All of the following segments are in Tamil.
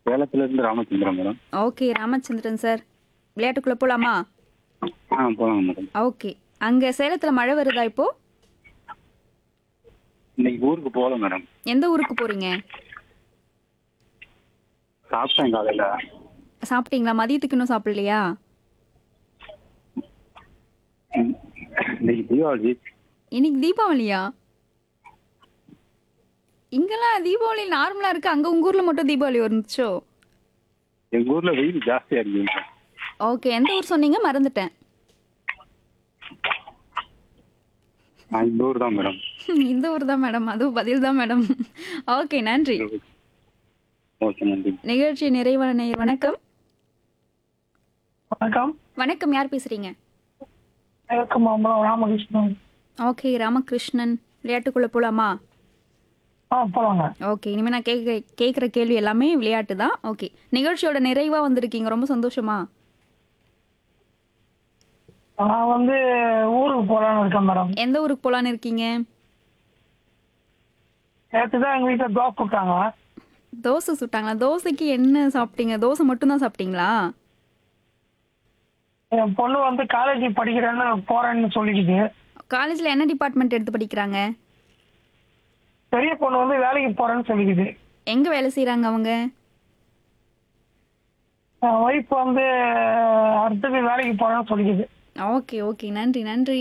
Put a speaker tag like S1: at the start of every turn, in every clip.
S1: சேலத்துல இருந்து Ramachandran madam
S2: okay Ramachandran sir விளையாட்டுக்குள்ளே போகலாமா
S1: ஆ போலாங்க மேடம்
S2: ஓகே அங்கே சேலத்தில் மழை வருதா இப்போ
S1: இன்னைக்கு ஊருக்கு போகல மேடம்
S2: எந்த ஊருக்கு போகிறீங்க
S1: சாப்பிட்டேன் காலையில
S2: சாப்பிட்டீங்களா மதியத்துக்கு இன்னும் சாப்பிடலையா
S1: ம். இன்னைக்கு தீபாவளி
S2: இன்னைக்கு தீபாவளியா இங்கெல்லாம் தீபாவளி நார்மலாக இருக்கு அங்கே உங்கள் ஊரில் மட்டும் தீபாவளி வந்துச்சோ
S1: எங்க ஊர்ல வெயில் ஜாஸ்தியா இருக்கு மேடம்.
S2: ஓகே எந்த ஊர் சொன்னீங்க மறந்துட்டேன்
S1: நான் இந்த ஊர் தான் மேடம்
S2: இந்த ஊர் தான் மேடம் அதுவும் பதில் தான் மேடம் ஓகே நன்றி
S1: ஓகே நன்றி
S2: நிகழ்ச்சி நிறைவான நேயர் வணக்கம்
S3: வணக்கம்
S2: வணக்கம் யார் பேசுறீங்க
S3: எனக்கு மாம்பழம் ராமகிருஷ்ணன்
S2: ஓகே ராமகிருஷ்ணன் விளையாட்டுக்குள்ள போலாமா
S3: ஆ போலாங்க
S2: ஓகே இனிமே நான் கேட்க கேட்குற கேள்வி எல்லாமே விளையாட்டு தான் ஓகே நிகழ்ச்சியோட நிறைவா வந்திருக்கீங்க ரொம்ப சந்தோஷமா
S3: நான் வந்து ஊருக்கு போலான்னு இருக்கேன் மேடம்
S2: எந்த ஊருக்கு போலான்னு இருக்கீங்க
S3: நேற்று தான் எங்கள் வீட்டில் தோசை போட்டாங்க
S2: தோசை சுட்டாங்களா தோசைக்கு என்ன சாப்பிட்டீங்க தோசை மட்டும்தான் சாப்பிட்டீங்களா
S3: என் பொண்ணு வந்து காலேஜ் படிக்கிறேன்னு போறேன்னு சொல்லிக்குது
S2: காலேஜில் என்ன டிபார்ட்மெண்ட் எடுத்து படிக்கிறாங்க
S3: பெரிய பொண்ணு வந்து வேலைக்கு போறேன்னு சொல்லிக்குது
S2: எங்கே வேலை செய்கிறாங்க அவங்க
S3: என் ஒய்ஃப் வந்து அடுத்தது வேலைக்கு போறேன்னு சொல்லிக்குது
S2: ஓகே ஓகே நன்றி நன்றி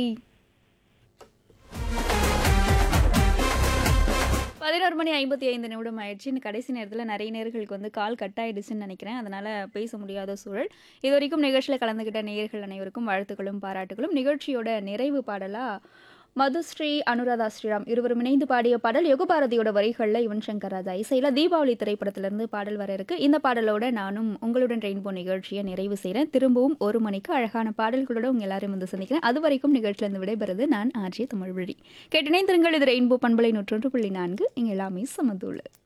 S2: பதினோரு மணி ஐம்பத்தி ஐந்து நிமிடம் ஆயிடுச்சு இந்த கடைசி நேரத்தில் நிறைய நேர்களுக்கு வந்து கால் கட் ஆயிடுச்சுன்னு நினைக்கிறேன் அதனால் பேச முடியாத சூழல் இது வரைக்கும் நிகழ்ச்சியில் கலந்துக்கிட்ட நேயர்கள் அனைவருக்கும் வாழ்த்துக்களும் பாராட்டுகளும் நிகழ்ச்சியோட நிறைவு பாடலாக மதுஸ்ரீ அனுராதா ஸ்ரீராம் இருவரும் இணைந்து பாடிய பாடல் யுகபாரதியோட வரிகளில் யுவன் சங்கர் ராஜா இசையில் தீபாவளி திரைப்படத்திலிருந்து பாடல் வர இருக்கு இந்த பாடலோட நானும் உங்களுடன் ரெயின்போ நிகழ்ச்சியை நிறைவு செய்கிறேன் திரும்பவும் ஒரு மணிக்கு அழகான பாடல்களோட உங்க எல்லாரையும் வந்து சந்திக்கிறேன் அது வரைக்கும் நிகழ்ச்சியிலிருந்து விடைபெறுது நான் ஆர்ஜே தமிழ்வழி கேட்டினை திருங்கள் இது ரெயின்போ பண்பலை நூற்றொன்று புள்ளி நான்கு இங்கே எல்லாமே சமதுள்ளது